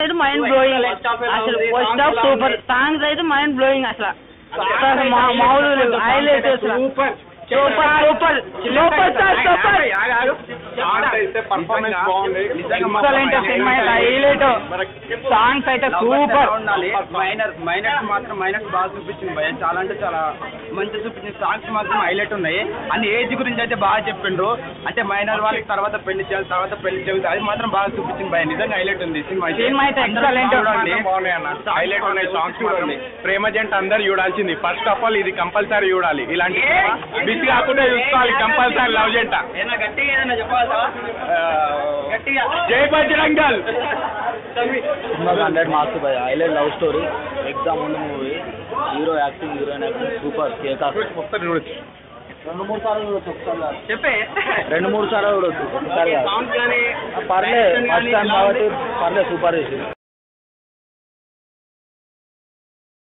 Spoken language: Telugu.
అయితే మైండ్ బ్లోయింగ్ అసలు ఫస్ట్ హాఫ్ సూపర్ సాంగ్స్ అయితే మైండ్ బ్లోయింగ్ అసలు అసలు మా మామూలు లేవు హైలైట్ అసలు super super super super sir super అయితే పర్ఫార్మెన్స్ బాగుంది ఎక్సలెంట్ సినిమా అయితే హైలైట్ సాంగ్స్ అయితే సూపర్ ఉండాలి మైనర్ మైనర్స్ మాత్రం మైనర్స్ బాగా చూపించింది భయ చాలా అంటే చాలా మంచి చూపించింది సాంగ్స్ మాత్రం హైలైట్ ఉన్నాయి అన్ని ఏజ్ గురించి అయితే బాగా చెప్పిండ్రు అంటే మైనర్ వాళ్ళకి తర్వాత పెళ్లి చేయాలి తర్వాత పెళ్లి చేయాలి అది మాత్రం బాగా చూపించింది భయ నిజంగా హైలైట్ ఉంది సినిమా అయితే సినిమా అయితే excellent. చూడండి బాగున్నాయి అన్న హైలైట్ ఉన్నాయి సాంగ్స్ చూడండి ప్రేమ జంట అందరు చూడాల్సింది ఫస్ట్ ఆఫ్ ఆల్ ఇది కంపల్సరీ చూడాలి ఇలాంటి బిజీ కాకుండా చూసుకోవాలి కంపల్సరీ లవ్ జంట ఏదైనా గట్టిగా ఏదైనా చెప్పాలా ఆ, గట్టిగా Jai Bajrangal cinema hundred marks భయ హైలైట్ లవ్ స్టోరీ ఎగ్జామ్ ఉంది movie hero acting heroine acting super కేకాస్ ఒకసారి చూడొచ్చు రెండు మూడు సార్లు చూడొచ్చు ఒకసారి కాదు. చెప్పే రెండు మూడు సార్లు చూడొచ్చు ఒకసారి కాదు. సాంగ్స్ కానీ పర్లేదు ఫస్ట్ టైం కాబట్టి పర్లేదు సూపర్ చేసి